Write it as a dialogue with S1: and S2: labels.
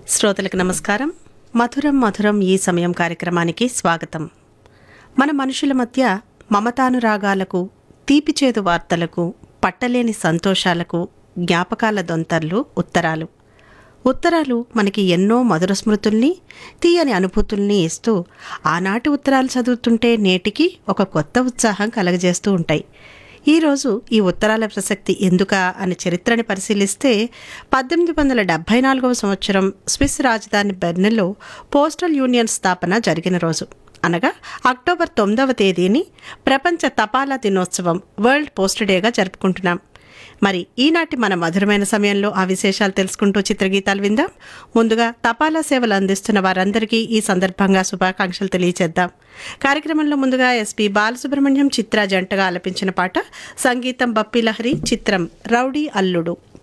S1: శ్రోతలకు నమస్కారం మధురం మధురం ఈ సమయం కార్యక్రమానికి స్వాగతం మన మనుషుల మధ్య మమతానురాగాలకు తీపిచేదు వార్తలకు పట్టలేని సంతోషాలకు జ్ఞాపకాల దొంతర్లు ఉత్తరాలు ఉత్తరాలు మనకి ఎన్నో మధుర స్మృతుల్ని తీయని అనుభూతుల్ని ఇస్తూ ఆనాటి ఉత్తరాలు చదువుతుంటే నేటికి ఒక కొత్త ఉత్సాహం కలగజేస్తూ ఉంటాయి ఈరోజు ఈ ఉత్తరాల ప్రసక్తి ఎందుకా అని చరిత్రని పరిశీలిస్తే పద్దెనిమిది వందల డెబ్బై నాలుగవ సంవత్సరం స్విస్ రాజధాని బెర్న్లో పోస్టల్ యూనియన్ స్థాపన జరిగిన రోజు అనగా అక్టోబర్ తొమ్మిదవ తేదీని ప్రపంచ తపాలా దినోత్సవం వరల్డ్ పోస్ట్ డేగా జరుపుకుంటున్నాం మరి ఈనాటి మన మధురమైన సమయంలో ఆ విశేషాలు తెలుసుకుంటూ చిత్రగీతాలు విందాం ముందుగా తపాలా సేవలు అందిస్తున్న వారందరికీ ఈ సందర్భంగా శుభాకాంక్షలు తెలియజేద్దాం కార్యక్రమంలో ముందుగా ఎస్పి బాలసుబ్రహ్మణ్యం చిత్ర జంటగా ఆలపించిన పాట సంగీతం బప్పి లహరి చిత్రం రౌడీ అల్లుడు